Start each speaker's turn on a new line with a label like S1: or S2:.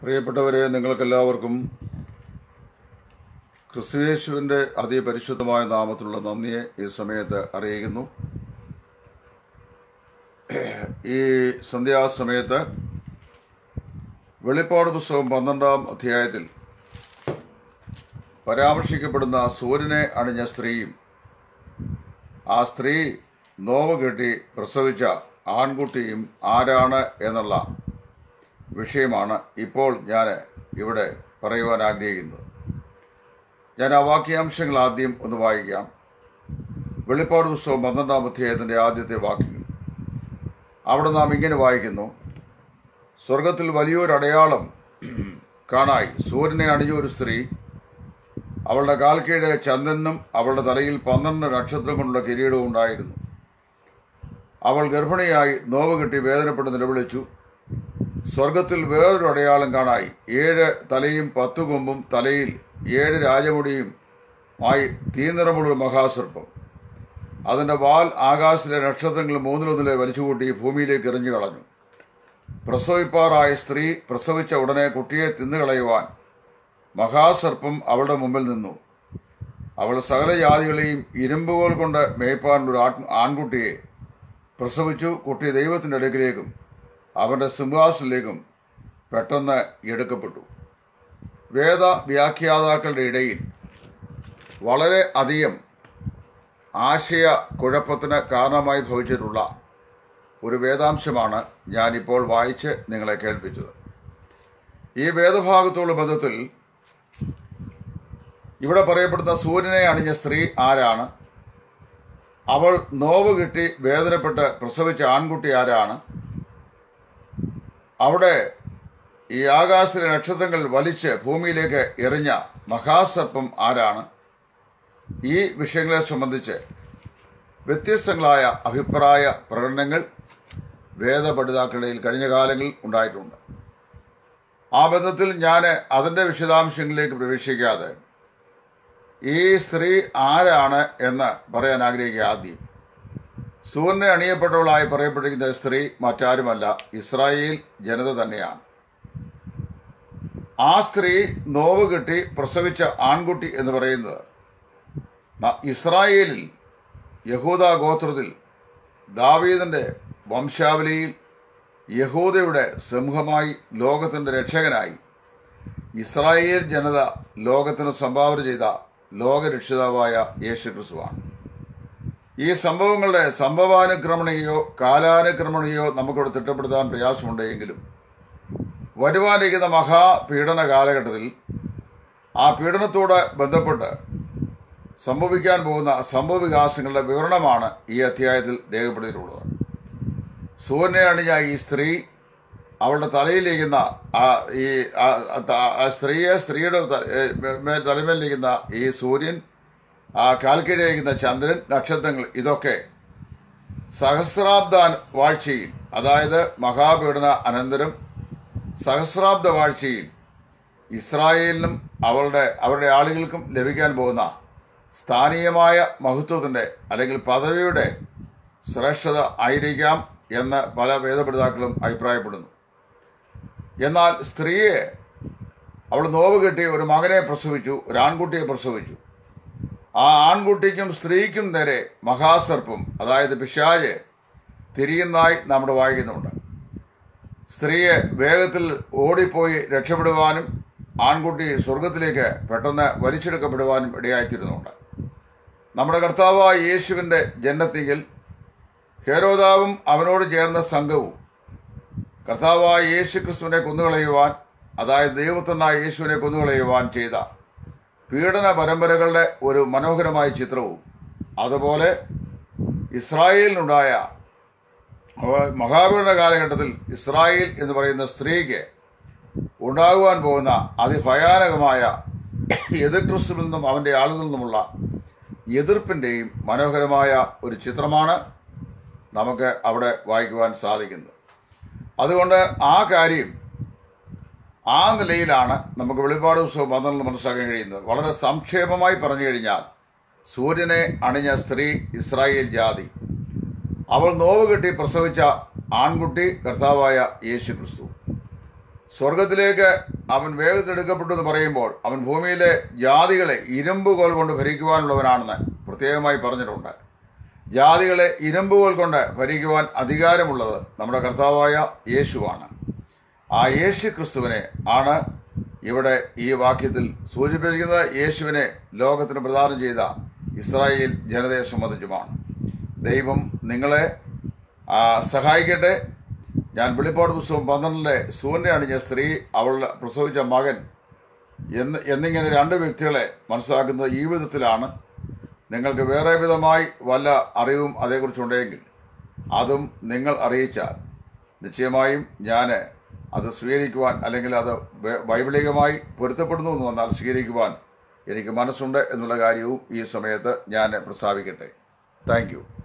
S1: പ്രിയപ്പെട്ടവരെ നിങ്ങൾക്കെല്ലാവർക്കും ക്രിസ്തുയേശുവിൻ്റെ അതിപരിശുദ്ധമായ നാമത്തിലുള്ള നന്ദിയെ ഈ സമയത്ത് അറിയിക്കുന്നു ഈ സന്ധ്യാസമയത്ത് വെളിപ്പാട് പുസ്തകം പന്ത്രണ്ടാം അധ്യായത്തിൽ പരാമർശിക്കപ്പെടുന്ന സൂര്യനെ അണിഞ്ഞ സ്ത്രീയും ആ സ്ത്രീ നോവ് കെട്ടി പ്രസവിച്ച ആൺകുട്ടിയും ആരാണ് എന്നുള്ള വിഷയമാണ് ഇപ്പോൾ ഞാൻ ഇവിടെ പറയുവാൻ ആഗ്രഹിക്കുന്നത് ഞാൻ ആ വാക്യാംശങ്ങൾ ആദ്യം ഒന്ന് വായിക്കാം വെളിപ്പാട് പുസ്തകം പന്ത്രണ്ടാം അധ്യായത്തിൻ്റെ ആദ്യത്തെ വാക്യങ്ങൾ അവിടെ നാം ഇങ്ങനെ വായിക്കുന്നു സ്വർഗത്തിൽ വലിയൊരു അടയാളം കാണായി സൂര്യനെ അണിഞ്ഞ ഒരു സ്ത്രീ അവളുടെ കാൽക്കീഴ് ചന്ദ്രനും അവളുടെ തലയിൽ പന്ത്രണ്ട് നക്ഷത്രം കൊണ്ടുള്ള കിരീടവും ഉണ്ടായിരുന്നു അവൾ ഗർഭിണിയായി നോവ് കെട്ടി വേദനപ്പെട്ട് നിലവിളിച്ചു സ്വർഗത്തിൽ വേറൊരു അടയാളം കാണായി ഏഴ് തലയും പത്തു കൊമ്പും തലയിൽ ഏഴ് രാജമുടിയും ആയി തീനിറമുള്ള മഹാസർപ്പം അതിൻ്റെ വാൽ ആകാശത്തിലെ നക്ഷത്രങ്ങൾ മൂന്നിലൊന്നിലെ വലിച്ചുകൂട്ടി ഭൂമിയിലേക്ക് എറിഞ്ഞു കളഞ്ഞു പ്രസവിപ്പാറായ സ്ത്രീ പ്രസവിച്ച ഉടനെ കുട്ടിയെ തിന്നുകളയുവാൻ മഹാസർപ്പം അവളുടെ മുമ്പിൽ നിന്നു അവൾ സകല ജാതികളെയും ഇരുമ്പുകോൽ കൊണ്ട് മേയ്പ്പാനുള്ള ഒരു ആൺകുട്ടിയെ പ്രസവിച്ചു കുട്ടി ദൈവത്തിൻ്റെ അടുക്കിലേക്കും അവൻ്റെ സിംഹാസനിലേക്കും പെട്ടെന്ന് എടുക്കപ്പെട്ടു വേദ വ്യാഖ്യാതാക്കളുടെ ഇടയിൽ വളരെ അധികം ആശയ കുഴപ്പത്തിന് കാരണമായി ഭവിച്ചിട്ടുള്ള ഒരു വേദാംശമാണ് ഞാനിപ്പോൾ വായിച്ച് നിങ്ങളെ കേൾപ്പിച്ചത് ഈ വേദഭാഗത്തോടുള്ള ബന്ധത്തിൽ ഇവിടെ പറയപ്പെടുന്ന സൂര്യനെ അണിഞ്ഞ സ്ത്രീ ആരാണ് അവൾ നോവ് കിട്ടി വേദനപ്പെട്ട് പ്രസവിച്ച ആൺകുട്ടി ആരാണ് അവിടെ ഈ ആകാശത്തിലെ നക്ഷത്രങ്ങൾ വലിച്ച് ഭൂമിയിലേക്ക് എറിഞ്ഞ മഹാസർപ്പം ആരാണ് ഈ വിഷയങ്ങളെ സംബന്ധിച്ച് വ്യത്യസ്തങ്ങളായ അഭിപ്രായ പ്രകടനങ്ങൾ വേദപഠിതാക്കളുടെ കഴിഞ്ഞ കാലങ്ങളിൽ ഉണ്ടായിട്ടുണ്ട് ആ ബന്ധത്തിൽ ഞാൻ അതിൻ്റെ വിശദാംശങ്ങളിലേക്ക് പ്രവേശിക്കാതെ ഈ സ്ത്രീ ആരാണ് എന്ന് പറയാൻ ആഗ്രഹിക്കുക ആദ്യം സൂര്യനെ അണിയപ്പെട്ടവളായി പറയപ്പെട്ടിരിക്കുന്ന സ്ത്രീ മറ്റാരുമല്ല ഇസ്രായേൽ ജനത തന്നെയാണ് ആ സ്ത്രീ നോവ് കെട്ടി പ്രസവിച്ച ആൺകുട്ടി എന്ന് പറയുന്നത് ഇസ്രായേലിൽ യഹൂദ ഗോത്രത്തിൽ ദാവീദിൻ്റെ വംശാവലിയിൽ യഹൂദയുടെ സിംഹമായി ലോകത്തിൻ്റെ രക്ഷകനായി ഇസ്രായേൽ ജനത ലോകത്തിന് സംഭാവന ചെയ്ത ലോകരക്ഷിതാവായ യേശു ക്രിസ്തുവാണ് ഈ സംഭവങ്ങളുടെ സംഭവാനുക്രമണികയോ കാലാനുക്രമണികയോ നമുക്കിവിടെ തിട്ടപ്പെടുത്താൻ പ്രയാസമുണ്ടെങ്കിലും വരുവാനിരിക്കുന്ന മഹാപീഡന കാലഘട്ടത്തിൽ ആ പീഡനത്തോട് ബന്ധപ്പെട്ട് സംഭവിക്കാൻ പോകുന്ന സംഭവ വികാസങ്ങളുടെ വിവരണമാണ് ഈ അധ്യായത്തിൽ രേഖപ്പെടുത്തിയിട്ടുള്ളത് സൂര്യനെ അണിഞ്ഞ ഈ സ്ത്രീ അവളുടെ തലയിലിരിക്കുന്ന ആ ഈ ആ സ്ത്രീയെ സ്ത്രീയുടെ തലമേലിരിക്കുന്ന ഈ സൂര്യൻ ആ കാൽക്കീഴിലിരിക്കുന്ന ചന്ദ്രൻ നക്ഷത്രങ്ങൾ ഇതൊക്കെ സഹസ്രാബ്ദ വാഴ്ചയിൽ അതായത് മഹാപീഡന അനന്തരം സഹസ്രാബ്ദ വാഴ്ചയിൽ ഇസ്രായേലിനും അവളുടെ അവരുടെ ആളുകൾക്കും ലഭിക്കാൻ പോകുന്ന സ്ഥാനീയമായ മഹത്വത്തിൻ്റെ അല്ലെങ്കിൽ പദവിയുടെ ശ്രേഷ്ഠത ആയിരിക്കാം എന്ന് പല വേദപഠിതാക്കളും അഭിപ്രായപ്പെടുന്നു എന്നാൽ സ്ത്രീയെ അവൾ നോവ് കെട്ടി ഒരു മകനെ പ്രസവിച്ചു ഒരു ആൺകുട്ടിയെ പ്രസവിച്ചു ആ ആൺകുട്ടിക്കും സ്ത്രീക്കും നേരെ മഹാസർപ്പം അതായത് പിശാജ് തിരിയുന്നതായി നമ്മൾ വായിക്കുന്നുണ്ട് സ്ത്രീയെ വേഗത്തിൽ ഓടിപ്പോയി രക്ഷപ്പെടുവാനും ആൺകുട്ടി സ്വർഗത്തിലേക്ക് പെട്ടെന്ന് വലിച്ചെടുക്കപ്പെടുവാനും ഇടയായിത്തീരുന്നുണ്ട് നമ്മുടെ കർത്താവായ യേശുവിൻ്റെ ജന്മത്തിങ്കിൽ ഹേരോദാവും അവനോട് ചേർന്ന സംഘവും കർത്താവായ യേശു ക്രിസ്തുവിനെ കൊന്നുകളയുവാൻ അതായത് ദൈവത്തിനായ യേശുവിനെ കൊന്നുകളയുവാൻ ചെയ്ത പീഡന പരമ്പരകളുടെ ഒരു മനോഹരമായ ചിത്രവും അതുപോലെ ഇസ്രായേലിനുണ്ടായ മഹാപീഡന കാലഘട്ടത്തിൽ ഇസ്രായേൽ എന്ന് പറയുന്ന സ്ത്രീക്ക് ഉണ്ടാകുവാൻ പോകുന്ന അതിഭയാനകമായ എതിർ ക്രിസ്തുവിൽ നിന്നും അവൻ്റെ ആളുകളിൽ നിന്നുമുള്ള എതിർപ്പിൻ്റെയും മനോഹരമായ ഒരു ചിത്രമാണ് നമുക്ക് അവിടെ വായിക്കുവാൻ സാധിക്കുന്നത് അതുകൊണ്ട് ആ കാര്യം ആ നിലയിലാണ് നമുക്ക് വെളിപ്പാട് പുസ്തകം പന്ത്രണ്ട് മനസ്സിലാക്കാൻ കഴിയുന്നത് വളരെ സംക്ഷേപമായി പറഞ്ഞു കഴിഞ്ഞാൽ സൂര്യനെ അണിഞ്ഞ സ്ത്രീ ഇസ്രായേൽ ജാതി അവൾ നോവ് കെട്ടി പ്രസവിച്ച ആൺകുട്ടി കർത്താവായ യേശു ക്രിസ്തു സ്വർഗത്തിലേക്ക് അവൻ വേഗത്തിലെടുക്കപ്പെട്ടു എന്ന് പറയുമ്പോൾ അവൻ ഭൂമിയിലെ ജാതികളെ ഇരുമ്പുകോൽ കൊണ്ട് ഭരിക്കുവാനുള്ളവനാണെന്ന് പ്രത്യേകമായി പറഞ്ഞിട്ടുണ്ട് ജാതികളെ ഇരുമ്പുകോൽ കൊണ്ട് ഭരിക്കുവാൻ അധികാരമുള്ളത് നമ്മുടെ കർത്താവായ യേശുവാണ് ആ യേശു ക്രിസ്തുവിനെ ആണ് ഇവിടെ ഈ വാക്യത്തിൽ സൂചിപ്പിക്കുന്നത് യേശുവിനെ ലോകത്തിന് പ്രദാനം ചെയ്ത ഇസ്രായേൽ ജനതയെ സംബന്ധിച്ചുമാണ് ദൈവം നിങ്ങളെ ആ, സഹായിക്കട്ടെ ഞാൻ വെളിപ്പാട് പുസ്തകം പന്ത്രണ്ടിലെ സൂര്യ അണിഞ്ഞ സ്ത്രീ അവൾ പ്രസവിച്ച മകൻ എന്ന് എന്നിങ്ങനെ രണ്ട് വ്യക്തികളെ മനസ്സിലാക്കുന്നത് ഈ വിധത്തിലാണ് നിങ്ങൾക്ക് വേറെ വിധമായി വല്ല അറിവും അതേക്കുറിച്ചുണ്ടെങ്കിൽ അതും നിങ്ങൾ അറിയിച്ചാൽ നിശ്ചയമായും ഞാൻ അത് സ്വീകരിക്കുവാൻ അല്ലെങ്കിൽ അത് വൈ- വൈപ്ലവികമായി പൊരുത്തപ്പെടുന്നു എന്ന് വന്നാൽ സ്വീകരിക്കുവാൻ എനിക്ക് മനസ്സുണ്ട് എന്നുള്ള കാര്യവും ഈ സമയത്ത് ഞാൻ പ്രസ്താവിക്കട്ടെ താങ്ക് യു